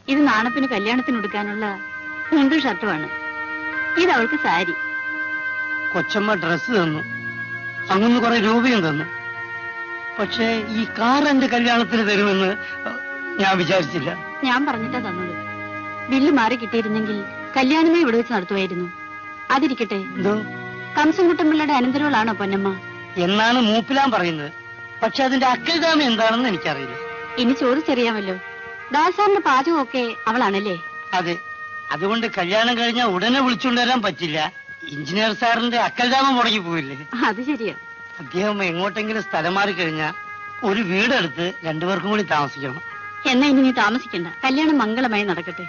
ഇത് നാണപ്പിന് കല്യാണത്തിന് ഉടുക്കാനുള്ള മുണ്ടും ഷർട്ടുമാണ് ഇത് അവൾക്ക് സാരി കൊച്ചമ്മ ഡ്രസ് തന്നു അങ്ങനെ കുറെ രൂപയും തന്നു പക്ഷേ ഈ കാർ എന്റെ കല്യാണത്തിന് തരുമെന്ന് ഞാൻ വിചാരിച്ചില്ല ഞാൻ പറഞ്ഞിട്ടാ തന്നത് ബില്ല് മാറി കിട്ടിയിരുന്നെങ്കിൽ കല്യാണമേ ഇവിടെ വെച്ച് നടത്തുമായിരുന്നു അതിരിക്കട്ടെ എന്തോ കംസൻകുട്ടമ്പിള്ളയുടെ അനന്തരവളാണോ പൊന്നമ്മ എന്നാണ് മൂപ്പിലാൻ പറയുന്നത് പക്ഷെ അതിന്റെ അക്കൽദാമ എന്താണെന്ന് എനിക്കറിയില്ല ഇനി ചോദിച്ചറിയാമല്ലോ ദാസാറിന്റെ പാചകമൊക്കെ അവളാണല്ലേ അതെ അതുകൊണ്ട് കല്യാണം കഴിഞ്ഞാൽ ഉടനെ വിളിച്ചുകൊണ്ട് വരാൻ പറ്റില്ല എഞ്ചിനീയർ സാറിന്റെ അക്കൽദാമ മുടങ്ങി പോയില്ലേ അത് ശരിയാ അദ്ദേഹം എങ്ങോട്ടെങ്കിലും സ്ഥലം മാറി കഴിഞ്ഞാൽ ഒരു വീടെടുത്ത് രണ്ടുപേർക്കും കൂടി താമസിക്കണം എന്നാ ഇനി നീ താമസിക്കണ്ട കല്യാണം മംഗളമായി നടക്കട്ടെ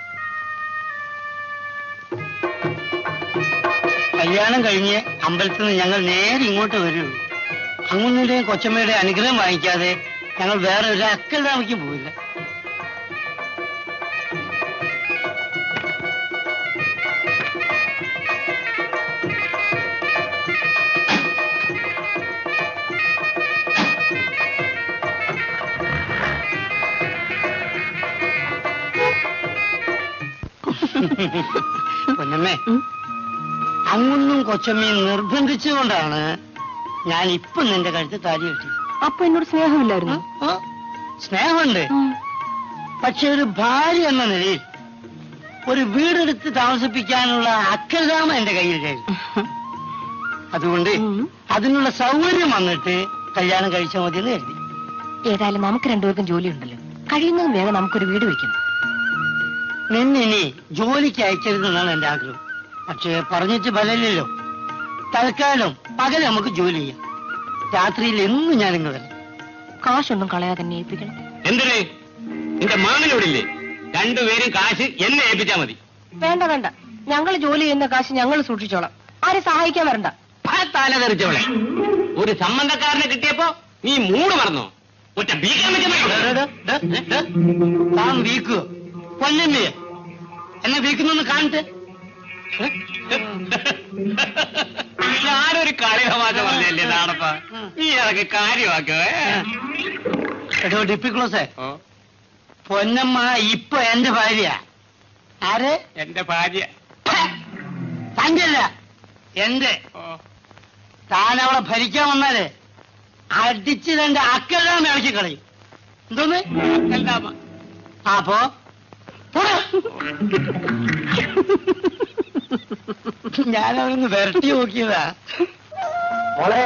കല്യാണം കഴിഞ്ഞ് അമ്പലത്തിൽ നിന്ന് ഞങ്ങൾ നേരെ ഇങ്ങോട്ട് വരുള്ളൂ അങ്ങുന്നിന്റെയും കൊച്ചമ്മയുടെയും അനുഗ്രഹം വാങ്ങിക്കാതെ ഞങ്ങൾ വേറെ ഒരു അക്കൽദാമയ്ക്കും പോയില്ല പൊന്നമ്മേ ഉം. അങ്ങൊന്നും കൊച്ചമ്മയും നിർബന്ധിച്ചുകൊണ്ടാണ് ഞാൻ ഇപ്പൊ നിന്റെ കഴുത്ത് താലി കെട്ടി അപ്പൊ എന്നോട് സ്നേഹമില്ലായിരുന്നു ആ, സ്നേഹമുണ്ട് പക്ഷെ ഒരു ഭാര്യ എന്ന നിലയിൽ ഒരു വീടെടുത്ത് താമസിപ്പിക്കാനുള്ള അക്കൽദാമ എന്റെ കയ്യിലായിരുന്നു അതുകൊണ്ട് ഉം. അതിനുള്ള സൗകര്യം വന്നിട്ട് കല്യാണം കഴിച്ചാൽ മതി എന്ന് കരുതി ഏതായാലും നമുക്ക് രണ്ടുപേർക്കും ജോലിയുണ്ടല്ലോ കഴിയുന്നതും വേഗം നമുക്കൊരു വീട് വെക്കണം നിന്നിനി ജോലിക്ക് അയക്കരുതെന്നാണ് എന്റെ ആഗ്രഹം പക്ഷേ പറഞ്ഞിട്ട് ഫലമില്ലല്ലോ തൽക്കാലം പകൽ നമുക്ക് ജോലി ചെയ്യാം രാത്രിയിൽ എന്നും ഞാനിങ്ങ് വരാം കാശൊന്നും കളയാതെ തന്നെ ഏൽപ്പിക്കണം എന്തിന് നിന്റെ മാമനോടില്ലേ രണ്ടുപേരും കാശ് എന്നെ ഏൽപ്പിച്ചാ മതി വേണ്ട വേണ്ട ഞങ്ങൾ ജോലി ചെയ്യുന്ന കാശ് ഞങ്ങൾ സൂക്ഷിച്ചോളാം ആരെ സഹായിക്കാൻ വരണ്ട ആ തല തെറിച്ചവളെ ഒരു സംബന്ധക്കാരനെ കിട്ടിയപ്പോ നീ മൂട് മറന്നോ ഒറ്റ ബീക്കാൻ ഡേ, ഡേ, ഡേ, ഡേ. താൻ വീക്കോ പൊന്നമ്മയെ എന്നെ വീക്കുന്നൊന്ന് കാണട്ടെ ഞാനൊരു കളി തമാശ പറഞ്ഞല്ലേ നാടപ്പ നീ അതൊക്കെ കാര്യമാക്കോ എടോ ഡിപ്പിക്ലോസേ ഓ പൊന്നമ്മ ഇപ്പൊ എന്റെ ഭാര്യ ആരെ എന്റെ ഭാര്യ തന്റെ അല്ല എന്റെ ഓ താൻ അവളെ ഭരിക്കാൻ വന്നാലേ അടിച്ച് തന്റെ അക്കെല്ലാം ഇളക്കി കളയും എന്തോന്ന് എന്താ അപ്പോ പോടാ. ഞാനവരൊന്ന് വരട്ടി നോക്കിയതാ മോളെ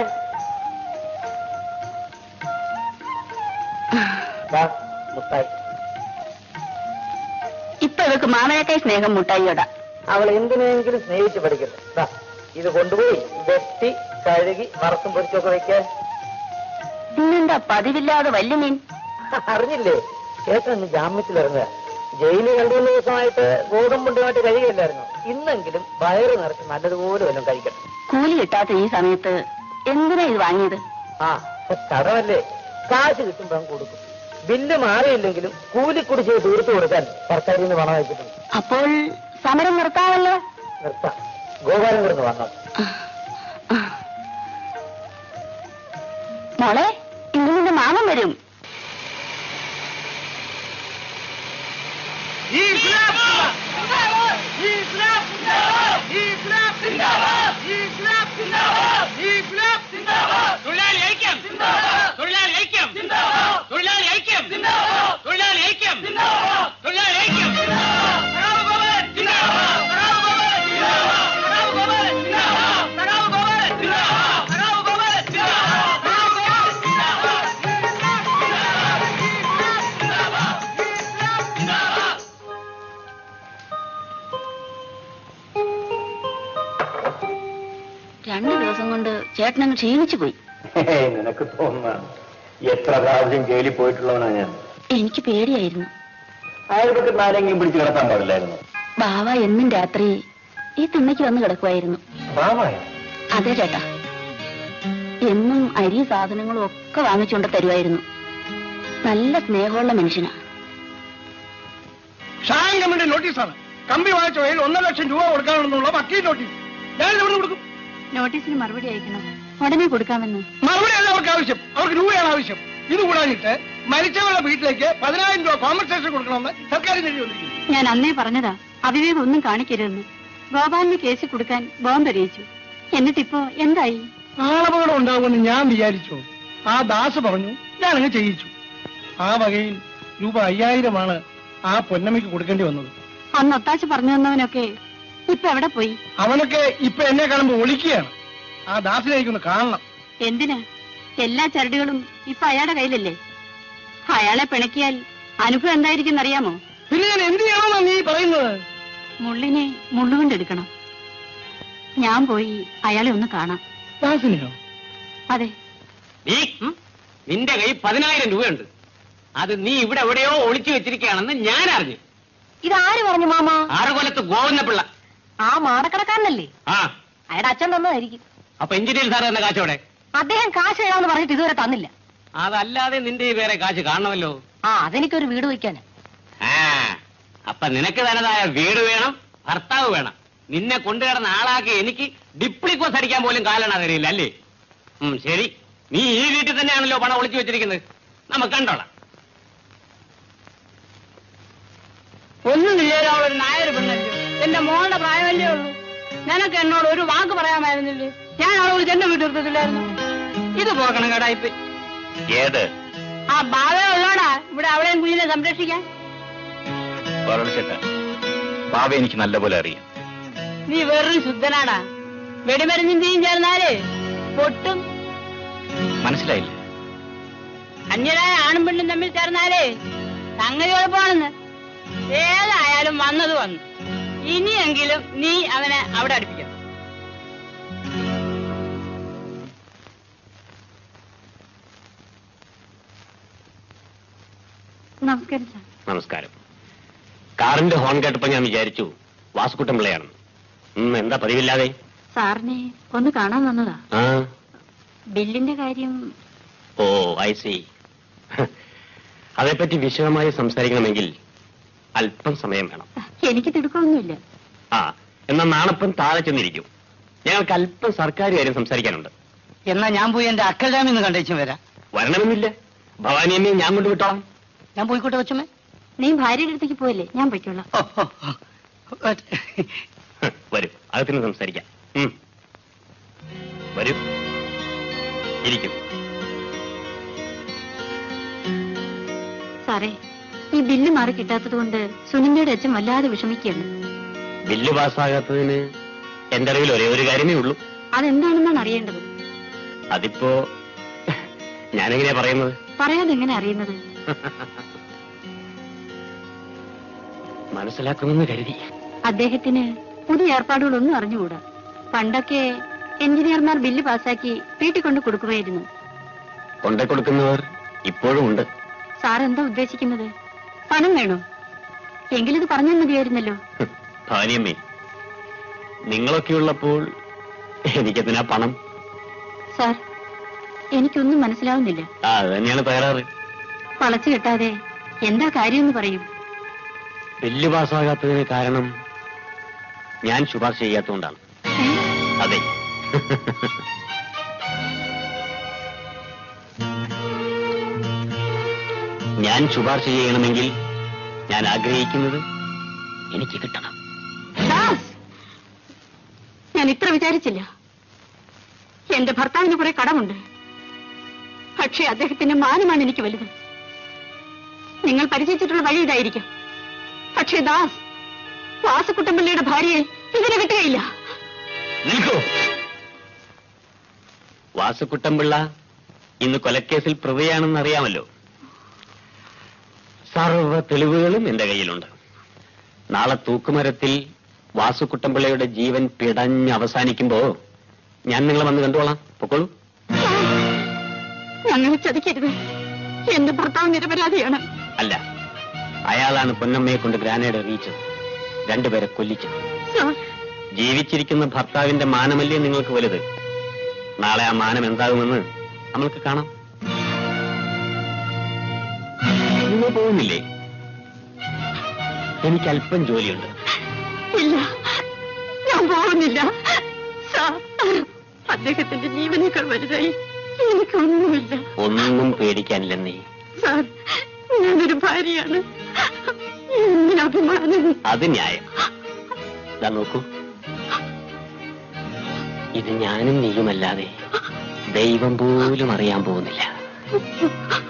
മുട്ടായി ഇപ്പൊ ഇവക്ക് മാമനക്കായി സ്നേഹം മുട്ടായിയോടാ അവൾ എന്തിനെങ്കിലും സ്നേഹിച്ച് പഠിക്കട്ടെ ദാ, ഇത് കൊണ്ടുപോയി വെട്ടി കഴുകി വറുത്തും പൊരിച്ചൊക്കെ വെക്കാൻ ഇന്നെന്താ പതിവില്ലാതെ വല്യ മീൻ അറിഞ്ഞില്ലേ ചേട്ടൻ ഇന്ന് ജാമ്യത്തിൽ ഇറങ്ങുക ജയിലിൽ രണ്ടു മൂന്ന് ദിവസമായിട്ട് ഗോതമ്പുണ്ടുമായിട്ട് കഴിയില്ലായിരുന്നു ഇന്നെങ്കിലും വയറ് നിറച്ച് നല്ലതുപോലെ വല്ലതും കഴിക്കണം കൂലി കിട്ടാത്ത ഈ സമയത്ത് എന്തിനാ ഇത് വാങ്ങിയത് ആ കടമല്ലേ കാശ് കിട്ടുമ്പോൾ അങ്ങ് കൊടുക്കും ബില്ല് മാറിയില്ലെങ്കിലും കൂലിക്കുടിശ്ശിക തീർത്തു കൊടുക്കാൻ സർക്കാരിൽ നിന്ന് പണം അയച്ചിട്ടുണ്ട് അപ്പോൾ സമരം നിർത്താമല്ലോ നിർത്താം ഗോപാലൻ കിടന്ന് വന്നത് മോളെ ഇന്ന് നിന്റെ മാമൻ വരും തൊഴിലാളി ഐക്യം തൊഴിലാളി ഐക്യം തൊഴിലാളി ഐക്യം തൊഴിലാളി ഐക്യം തൊഴിലാളി ഐക്യം രണ്ടു ദിവസം കൊണ്ട് ചേട്ടനങ്ങ് ക്ഷീണിച്ചു പോയി നിനക്ക് തോന്നുന്ന എത്ര പ്രാവശ്യം ജയിലിൽ പോയിട്ടുള്ളവനാ ഞാൻ എനിക്ക് പേടിയായിരുന്നു അയൽപക്കത്ത് ആരെങ്കിലും പിടിച്ച് കിടത്താൻ പാടില്ലായിരുന്നു ബാവ എന്നും രാത്രി ഈ തിണ്ണയ്ക്ക് വന്ന് കിടക്കുമായിരുന്നു പാവായ അതെ ചേട്ടാ എന്നും അരി സാധനങ്ങളും ഒക്കെ വാങ്ങിച്ചുകൊണ്ട് തരുമായിരുന്നു നല്ല സ്നേഹമുള്ള മനുഷ്യനാ ഷാൻ കമ്മിറ്റി നോട്ടീസാണ് കമ്പി വാങ്ങിച്ച വഴിയിൽ ഒന്നര ലക്ഷം രൂപ കൊടുക്കാനുണ്ടെന്നുള്ള വക്കീൽ നോട്ടീസ് ഞാൻ എവിടെ കൊടുക്കും നോട്ടീസിന് മറുപടി അയക്കണം ഉടനെ കൊടുക്കാമെന്ന് മറുപടി അല്ല അവർക്ക് ആവശ്യം അവർക്ക് രൂപയാണ് ആവശ്യം ഇത് കൂടാഞ്ഞിട്ട് മരിച്ചവരുടെ വീട്ടിലേക്ക് പതിനായിരം രൂപ കോമ്പൻസേഷൻ കൊടുക്കണമെന്ന് സർക്കാരിന് എഴുതി വന്നിരിക്കുന്നു ഞാൻ അന്നേ പറഞ്ഞതാ അവിവേകം ഒന്നും കാണിക്കരുതെന്ന് ഗോപാലിന് കേസ് കൊടുക്കാൻ ബോംബെറിയിച്ചു എന്നിട്ടിപ്പോ എന്തായി ആളപകടം ഉണ്ടാകുമെന്ന് ഞാൻ വിചാരിച്ചു ആ ദാസ് പറഞ്ഞു ഞാനങ്ങ് ചെയ്യിച്ചു ആ വകയിൽ രൂപ അയ്യായിരമാണ് ആ പൊന്നമ്മയ്ക്ക് കൊടുക്കേണ്ടി വന്നത് അന്ന് ഒത്താശ പറഞ്ഞു തന്നവനൊക്കെ ഇപ്പൊ എവിടെ പോയി അവനൊക്കെ ഇപ്പൊ എന്നെ കാണുമ്പോ ഒളിക്കുകയാണ് ആ ദാസിനെ എനിക്കൊന്ന് കാണണം എന്തിനാ എല്ലാ ചരടുകളും ഇപ്പൊ അയാളുടെ കയ്യിലല്ലേ അയാളെ പിണക്കിയാൽ അനുഭവം എന്തായിരിക്കും അറിയാമോ പിന്നെ ഞാൻ എന്ത് ചെയ്യണമെന്നാ നീ പറയുന്നത് മുള്ളിനെ മുള്ളുകൊണ്ടെടുക്കണം ഞാൻ പോയി അയാളെ ഒന്ന് കാണാം ദാസിനെയോ അതെ നീ ഉം, നിന്റെ കയ്യിൽ പതിനായിരം രൂപയുണ്ട് അത് നീ ഇവിടെ എവിടെയോ ഒളിച്ചു വെച്ചിരിക്കുകയാണെന്ന് ഞാൻ അറിഞ്ഞു ഇതാര് പറഞ്ഞു മാമ ആറുകൊലത്ത് ഗോവിന്ദ പിള്ള ആ മാടക്കടക്കാരനല്ലേ ആ അയാളുടെ അച്ഛൻ തന്നതായിരിക്കും അപ്പൊ എഞ്ചിനീയർ സാർ എന്ന കാശോടെ അദ്ദേഹം കാശ് തരാമെന്ന് പറഞ്ഞിട്ട് ഇതുവരെ തന്നില്ല അതല്ലാതെ നിന്റെ ഈ വേറെ കാശ് കാണണമല്ലോ ആ അതെനിക്കൊരു വീട് വയ്ക്കാന് ആ അപ്പൊ നിനക്ക് തനതായ വീട് വേണം ഭർത്താവ് വേണം നിന്നെ കൊണ്ടുകിടന്ന ആളാക്കി എനിക്ക് ഡിപ്ലിക്കോസ് അടിക്കാൻ പോലും കാലണ തരില്ല അല്ലേ ഉം ശരി നീ ഈ വീട്ടിൽ തന്നെയാണല്ലോ പണം ഒളിച്ചു വെച്ചിരിക്കുന്നത് നമുക്ക് കണ്ടോളാം ഒന്നും ഇല്ലേലും നായർ പെണ്ണല്ലോ എന്റെ മോളുടെ പ്രായമല്ലേ ഉള്ളൂ നിനക്ക് എന്നോട് ഒരു വാക്ക് പറയാമായിരുന്നില്ലേ ഞാൻ അവളെ വിളിച്ച് എന്നെ വീട്ടിർത്തത്തില്ലായിരുന്നു ഇത് പോകണം കടായിപ്പ് ഏത് ആ ബാധ ഉള്ളോടാ ഇവിടെ അവളെയും കുഞ്ഞിനെ സംരക്ഷിക്കാൻ വളർച്ചട്ട ബാബ എനിക്ക് നല്ലപോലെ അറിയാം നീ വെറും ശുദ്ധനാടാ വെടിമരുന്നിന്റെയും ചേർന്നാലേ പൊട്ടും മനസ്സിലായില്ല അന്യരായ ആണും പെണ്ണും തമ്മിൽ ചേർന്നാലേ സംഗതി കുഴപ്പമാണെന്ന് ഏതായാലും വന്നത് വന്നു ഇനിയെങ്കിലും നീ അവനെ അവിടെ അടുപ്പിക്കണം നമസ്കാരം സാർ നമസ്കാരം കാറിന്റെ ഹോൺ കേട്ടപ്പോ ഞാൻ വിചാരിച്ചു വാസുക്കുട്ടൻ പിള്ളയാണ് ഉം, എന്താ പതിവില്ലാതെ സാറിനെ ഒന്ന് കാണാൻ വന്നതാ ആ ബില്ലിന്റെ കാര്യം ഓ ഐ സി അതേപ്പറ്റി വിശദമായി സംസാരിക്കണമെങ്കിൽ അല്പം സമയം വേണം എനിക്ക് തിടുക്കമൊന്നുമില്ല ആ എന്നാൽ നാണപ്പം താഴെ ചെന്നിരിക്കും ഞങ്ങൾക്ക് അല്പം സർക്കാർ കാര്യം സംസാരിക്കാനുണ്ട് എന്നാ ഞാൻ പോയി എന്റെ അക്കൽ ഡാമിൽ നിന്ന് കണ്ടേച്ചും വരാം വരണമെന്നില്ല ഭവാനി അമ്മയെ ഞാൻ കൊണ്ടുവിട്ടോളാം ഞാൻ പോയിക്കോട്ടെ കൊച്ചമ്മേ നീ ഭാര്യയുടെ അടുത്തേക്ക് പോയല്ലേ ഞാൻ പൊയ്ക്കോളാം ഓ, ഓ, ഓ. ഹ്, വരൂ അകത്തിന് സംസാരിക്കാം ഉം. വരൂ ഇരിക്കും സാറേ ഈ ബില്ല് മാറി കിട്ടാത്തത് കൊണ്ട് സുനന്ദയുടെ അച്ഛൻ വല്ലാതെ വിഷമിക്കുകയാണ് ബില്ല് പാസ്സാകാത്തതിന് എന്റെ അറിവിൽ ഒരേ ഒരു കാര്യമേ ഉള്ളൂ അതെന്താണെന്നാണ് അറിയേണ്ടത് അതിപ്പോ ഞാനെങ്ങനെയാ പറയുന്നത് പറയാതെ എങ്ങനെ അറിയുന്നത് മനസ്സിലാക്കുമെന്ന് കരുതി അദ്ദേഹത്തിന് പുതിയ ഏർപ്പാടുകളൊന്നും അറിഞ്ഞുകൂടാ പണ്ടൊക്കെ എഞ്ചിനീയർമാർ ബില്ല് പാസാക്കി വീട്ടിൽ കൊണ്ട് കൊടുക്കുമായിരുന്നു കൊണ്ടേ കൊടുക്കുന്നവർ ഇപ്പോഴും ഉണ്ട് സാർ എന്താ ഉദ്ദേശിക്കുന്നത് പണം വേണോ എങ്കിലിത് പറഞ്ഞാൽ മതിയായിരുന്നല്ലോ ഹ്, ഭാര്യമ്മേ നിങ്ങളൊക്കെ ഉള്ളപ്പോൾ എനിക്കെന്തിനാ പണം സാർ എനിക്കൊന്നും മനസ്സിലാവുന്നില്ല ആ അത് തന്നെയാണ് തകരാറ് വളച്ചു കെട്ടാതെ എന്താ കാര്യമെന്ന് പറയൂ ബില്ല് പാസ്സാകാത്തതിന് കാരണം ഞാൻ ശുപാർശ ചെയ്യാത്തതുകൊണ്ടാണ് ഏ? അതെ ഞാൻ ശുപാർശ ചെയ്യണമെങ്കിൽ ഞാൻ ആഗ്രഹിക്കുന്നത് എനിക്ക് കിട്ടണം ദാസ്! ഞാൻ ഇത്ര വിചാരിച്ചില്ല എന്റെ ഭർത്താവിന് കുറെ കടമുണ്ട് പക്ഷേ അദ്ദേഹത്തിന്റെ മാനമാണ് എനിക്ക് വലുത് നിങ്ങൾ പരിചയിച്ചിട്ടുള്ള വഴി ഇതായിരിക്കും പക്ഷേ ദാസ് വാസക്കുട്ടമ്പിള്ളിയുടെ ഭാര്യയെ ഇതിനെ വിട്ടുകയില്ല നിൽക്കൂ വാസുക്കുട്ടമ്പിള്ള ഇന്ന് കൊലക്കേസിൽ പ്രതിയാണെന്ന് അറിയാമല്ലോ സർവ തെളിവുകളും എന്റെ കയ്യിലുണ്ട് നാളെ തൂക്കുമരത്തിൽ വാസുക്കുട്ടമ്പിള്ളയുടെ ജീവൻ പിടഞ്ഞ് അവസാനിക്കുമ്പോ ഞാൻ നിങ്ങളെ വന്ന് കണ്ടോളാം പൊക്കോളൂ ഞങ്ങളെ ചതിക്കരുത് എന്റെ ഭർത്താവ് നിരപരാധിയാണ് അല്ല അയാളാണ് പൊന്നമ്മയെ കൊണ്ട് ഗ്രാനേഡ് എറിയിച്ചത് രണ്ടുപേരെ കൊല്ലിച്ചത് സാർ ജീവിച്ചിരിക്കുന്ന ഭർത്താവിന്റെ മാനമല്ലേ നിങ്ങൾക്ക് വലുത് നാളെ ആ മാനം എന്താകുമെന്ന് നമ്മൾക്ക് കാണാം നിങ്ങൾ പോകുന്നില്ലേ എനിക്ക് അല്പം ജോലിയുണ്ട് ഇല്ല ഞാൻ പോകുന്നില്ല സാർ അദ്ദേഹത്തിന്റെ ജീവനേക്കാൾ വലുതായി എനിക്കൊന്നുമില്ല ഒന്നും പേടിക്കാനില്ലെന്നേ സാർ ഞാനൊരു ഭാര്യയാണ് എന്റെ അഭിമാനം അത് ന്യായം ഇതാ നോക്കൂ ഇത് ഞാനും നീയുമല്ലാതെ ദൈവം പോലും അറിയാൻ പോകുന്നില്ല